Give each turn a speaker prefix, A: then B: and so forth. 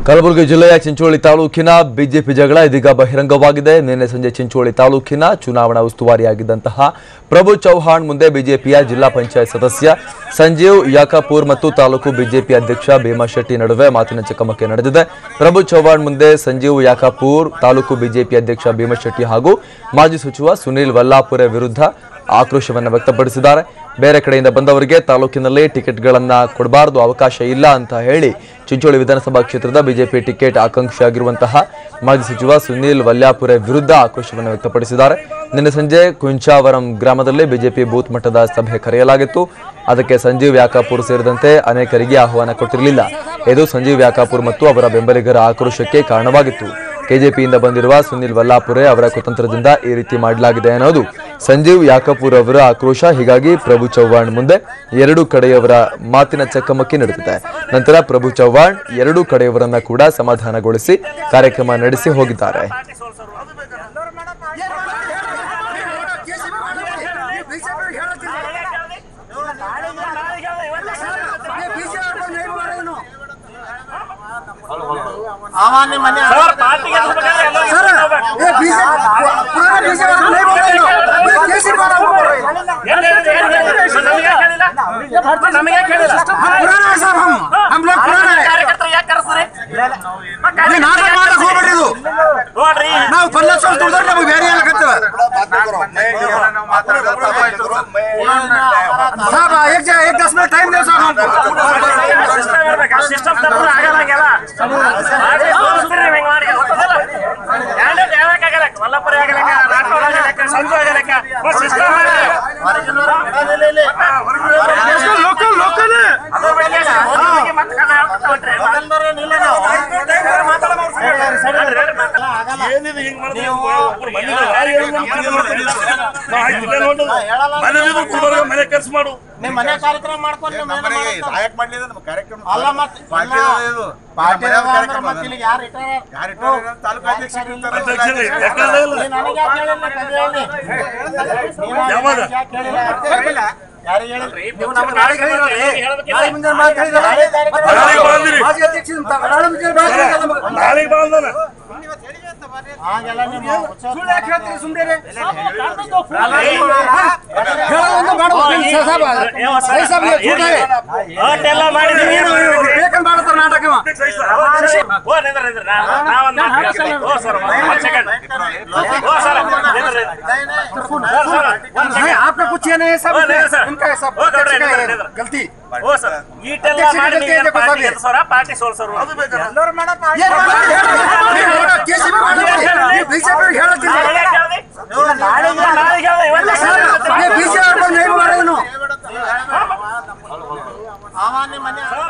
A: ಕಲಬುರಗಿ ಜಿಲ್ಲೆಯ ಚಿಂಚೋಳಿ ತಾಲೂಕಿನ ಬಿಜೆಪಿ ಜಗಳ ಇದೀಗ ಬಹಿರಂಗವಾಗಿದೆ ನಿನ್ನೆ ಸಂಜೆ ಚಿಂಚೋಳಿ ತಾಲೂಕಿನ ಚುನಾವಣಾ ಉಸ್ತುವಾರಿಯಾಗಿದ್ದಂತಹ ಪ್ರಭು ಚೌಹಾಣ್ ಮುಂದೆ ಬಿಜೆಪಿಯ ಜಿಲ್ಲಾ ಪಂಚಾಯತ್ ಸದಸ್ಯ ಸಂಜೀವ್ ಯಾಕಾಪುರ್ ಮತ್ತು ತಾಲೂಕು ಬಿಜೆಪಿ ಅಧ್ಯಕ್ಷ ಭೀಮಾ ಶೆಟ್ಟಿ ನಡುವೆ ಮಾತಿನ ಚಕಮಕಿ ನಡೆದಿದೆ ಪ್ರಭು ಚೌಹಾಣ್ ಮುಂದೆ ಸಂಜೀವ್ ಯಾಕಾಪುರ್ ತಾಲೂಕು ಬಿಜೆಪಿ ಅಧ್ಯಕ್ಷ ಭೀಮಾ ಶೆಟ್ಟಿ ಹಾಗೂ ಮಾಜಿ ಸಚಿವ ಸುನೀಲ್ ವಲ್ಲಾಪುರೆ ವಿರುದ್ಧ ಆಕ್ರೋಶವನ್ನು ವ್ಯಕ್ತಪಡಿಸಿದ್ದಾರೆ ಬೇರೆ ಕಡೆಯಿಂದ ಬಂದವರಿಗೆ ತಾಲೂಕಿನಲ್ಲಿ ಟಿಕೆಟ್ಗಳನ್ನ ಕೊಡಬಾರದು ಅವಕಾಶ ಇಲ್ಲ ಅಂತ ಹೇಳಿ ಚಿಂಚೋಳಿ ವಿಧಾನಸಭಾ ಕ್ಷೇತ್ರದ ಬಿಜೆಪಿ ಟಿಕೆಟ್ ಆಕಾಂಕ್ಷಿಯಾಗಿರುವಂತಹ ಮಾಜಿ ಸಚಿವ ಸುನೀಲ್ ವಲ್ಯಾಪುರೆ ವಿರುದ್ಧ ಆಕ್ರೋಶವನ್ನು ವ್ಯಕ್ತಪಡಿಸಿದ್ದಾರೆ ನಿನ್ನೆ ಸಂಜೆ ಕುಂಚಾವರಂ ಗ್ರಾಮದಲ್ಲಿ ಬಿಜೆಪಿ ಬೂತ್ ಮಟ್ಟದ ಸಭೆ ಕರೆಯಲಾಗಿತ್ತು ಅದಕ್ಕೆ ಸಂಜೀವ್ ಯಾಕಾಪುರ್ ಸೇರಿದಂತೆ ಅನೇಕರಿಗೆ ಆಹ್ವಾನ ಕೊಟ್ಟಿರಲಿಲ್ಲ ಇದು ಸಂಜೀವ್ ಯಾಕಾಪುರ್ ಮತ್ತು ಅವರ ಬೆಂಬಲಿಗರ ಆಕ್ರೋಶಕ್ಕೆ ಕಾರಣವಾಗಿತ್ತು ಕೆಜೆಪಿಯಿಂದ ಬಂದಿರುವ ಸುನಿಲ್ ವಲ್ಲಾಪುರೆ ಅವರ ಕುತಂತ್ರದಿಂದ ಈ ರೀತಿ ಮಾಡಲಾಗಿದೆ ಅನ್ನೋದು ಸಂಜೀವ್ ಯಾಕಪುರ್ ಅವರ ಆಕ್ರೋಶ ಹೀಗಾಗಿ ಪ್ರಭು ಚವ್ಹಾಣ್ ಮುಂದೆ ಎರಡು ಕಡೆಯವರ ಮಾತಿನ ಚಕಮಕಿ ನಡೆದಿದೆ ನಂತರ ಪ್ರಭು ಚವ್ಹಾಣ್ ಎರಡೂ ಕಡೆಯವರನ್ನ ಕೂಡ ಸಮಾಧಾನಗೊಳಿಸಿ ಕಾರ್ಯಕ್ರಮ ನಡೆಸಿ ಹೋಗಿದ್ದಾರೆ
B: ಸಾಮಾನ್ಯ ಮನೆ
C: ಸರ್ ಪಾರ್ಟಿಗೆ
B: ಸರ್ ಏ ಬಿಜೆಪಿ ಪುರಾಣ ಬಿಜೆಪಿ नहीं बोल रहे हो ये कैसे बात आप बोल रहे हो
C: ನಮಗೆ ಕೇಳಿಲ್ಲ
B: पुराना है साहब हम हम लोग पुराना है
C: ಕಾರ್ಯಕರ್ತರು ಯಾಕೆ ಕರೆಸ್ತಾರೆ
B: ನೀವು ನಾಟಕ ಮಾಡಕ್ ಹೋಗ್ಬೇಡ್ರಿ ಇದು
C: ನೋಡ್ರಿ
B: ನಾವು ಪಲ್ಲಸ್ ದುಡ್ದ್ರೆ ನಮಗೆ ಬೇರೆ ಹೇಳಕತ್ತೇವೆ साहब एक जगह एक दस मिनट टाइम दे साहब हमको
C: ಸಿಸ್ಟಮ್ ತಪ್ಪು ಆಗಲ್ಲ ಹಂಗೆಲ್ಲ ಪಾರ್ಟಿ ಸೋಲಿಸ್ತೀರಿ ನೀವು ಹಿಂಗ್ ಮಾಡಿ ಗೊತ್ತಲ್ಲ ಕ್ಯಾಂಡಿಡೇಟ್ ಯಾವಾಗ ಆಗಲ್ಲ ವಲ್ಲಪುರ ಆಗಲ್ಲ ರಾಠೋಡ್ ಆಗಲ್ಲ ಸಂಜು ಆಗಲ್ಲ ಸಿಸ್ಟಮ್
B: लोकल लोकल है
C: ಮತ್ತೆ ಕನ್ನಡ ಹೇಳ್ಕೊತ ಹೊಂಟ್ರಿ. ಏನಿದು ಹಿಂಗ್ ಮಾಡಿದ್ರೆ ಒಬ್ರು ಬಂದಿಲ್ಲ, ಯಾರು ಹೇಳಿದ್ರು ಅಂತ ತಿಳಿಯೋದಿಲ್ಲ. ನಾವು ಹಾಕಿದ್ದೆ ನೋಡು. ಮನೇಲಿದ್ರು ಕುಡ್ದವ್ರಿಗೆ ಮನೆ ಕೆಲ್ಸ ಮಾಡು
D: ನಿಮ್ ಮನೆ ಕಾರ್ಯಕ್ರಮ ಮಾಡ್ಕೊಂಡು ನಿಮ್ ಏನ್ ಮಾಡ್ತಾರೆ?
E: ನಾಯಕ್ ಮಾಡ್ಲಿಲ್ಲ ನಮ್ಮ ಕಾರ್ಯಕ್ರಮ
D: ಅಲ್ಲ ಮತ್ತ್
E: ಪಾರ್ಟಿ
D: ಅಲ್ಲ,
E: ಇದು.
D: ಪಾರ್ಟಿ
E: ನಮ್ಮ ಮನ್ಯಾಗ
D: ಅಂದ್ರೆ
E: ಕಾರ್ಯಕ್ರಮ
D: ಮತ್ತೆ
E: ಅದು.
D: ಇಲ್ಲಿ ಯಾರ್ ಇಟ್ಟಾರ?
E: ಯಾರ್ ಇಟ್ಟಾರ? ನಮ್ಮ ತಾಲೂಕು ಅಧ್ಯಕ್ಷರು ಇರ್ತಾರೆ.
C: ಅಧ್ಯಕ್ಷರೇ, ಯಾಕಂದ್ರೆ ಇಲ್ಲ.
D: ನೀ ನನಗ್ ಯಾಕ್ ಹೇಳಿಲ್ಲ? ಕಥೆ ಹೇಳಿ. ನೀವ್
C: ಯಾವಾಗ?
D: ನನಗ್ ಯಾಕ್ ಹೇಳಿಲ್ಲ? ಯಾರಿಗ್ ಹೇಳಿಲ್ರಿ?
C: ನೀವು ನಮ್ಮ ನಾಳೆಗೆ ಹೇಳ್ಬೇಕಿಲ್ಲ.
B: ನಾಳೆ ಮುಂಜಾನೆ ಮಾತು ಹೇಳಿದ್ರೆ
D: ನಾಳೆ ಕಾರ್ಯಕ್ರಮ
C: ನಾಳೆಗೆ ಬಂದಿರಿ.
B: ಮಾಜಿ ಅಧ್ಯಕ್ಷ ಅಂತ ನಾಳೆ ಮುಂಜಾನೆ ಮಾತು ಹೇಳಿದ್ರೆ ನಮಗೆ
C: ನಾಳೆಗೆ ಬಾ ಅಂದಾನ.
D: ಹಾಗೆಲ್ಲ ನಿಮ್ಮ ಉತ್ಸವ
B: ಸುಳ್ಳು ಯಾಕೆ ಹೇಳ್ತೀರಿ ಸುಮ್ನೆ
C: ಒಟ್ಟೆಲ್ಲ ಮಾಡಿದೀವಿ.
B: ಬೇಕಂತ ಮಾಡ್ತಾರೆ ನಾಟಕ ಇವ.
C: ಓ, ನಿಂದ್ರ, ನಿಂದ್ರ. ನಾ- ನಾವೊಂದ್ ಮಾತು ಹೇಳ್ತೀನಿ. ಓ, ಸರ್, ಒಂದ್- ಒಂದ್ second. ಓ, ಸರ್, ನಿಂದ್ರ, ನಿಂದ್ರ. ಸರ್, ಸರ್, ಒಂದ್
B: नहीं
C: second.
B: आपका कुछ ये नहीं है सब
C: ओ, नहीं, सर।
B: उनका है सब
C: ओ, गौಡ್ರೆ,
B: अध्यक्ष का
C: निंದ್ರ,
B: है
C: निंದ್ರ.
B: गलती
C: ಓ, ಸರ್, ಈಟೆಲ್ಲ
B: ಅಧ್ಯಕ್ಷರಿಗೆ
C: ಮಾಡಿ
B: ಗಲ್ತಿ
C: ನೀವೇನ್
B: ಇದೆ
C: ಪಾರ್ಟಿ
B: ಗೊತ್ತಾಗ್ಲಿ.
C: ಗೆಲ್ಸೋರಾ, ಪಾರ್ಟಿ ಸೋಲ್ಸೋರು
B: ये केसीಬಿ ಮಾಡಿದ್ರಿ ಬಿಜೆಪಿ ಹೇಳುತ್ತಿಲ್ಲ
C: ನಾಳೆಗೆ ಹೇಳ್ದೆ? ನಾಳೆಗೆ ಹೇಳ್ದೆ, ಇವತ್ತೇ ಹೇಳ್ದೆ.
B: ये बीजेपी नहीं बोल रहे हो
D: ಸಾಮಾನ್ಯ ಮನೆ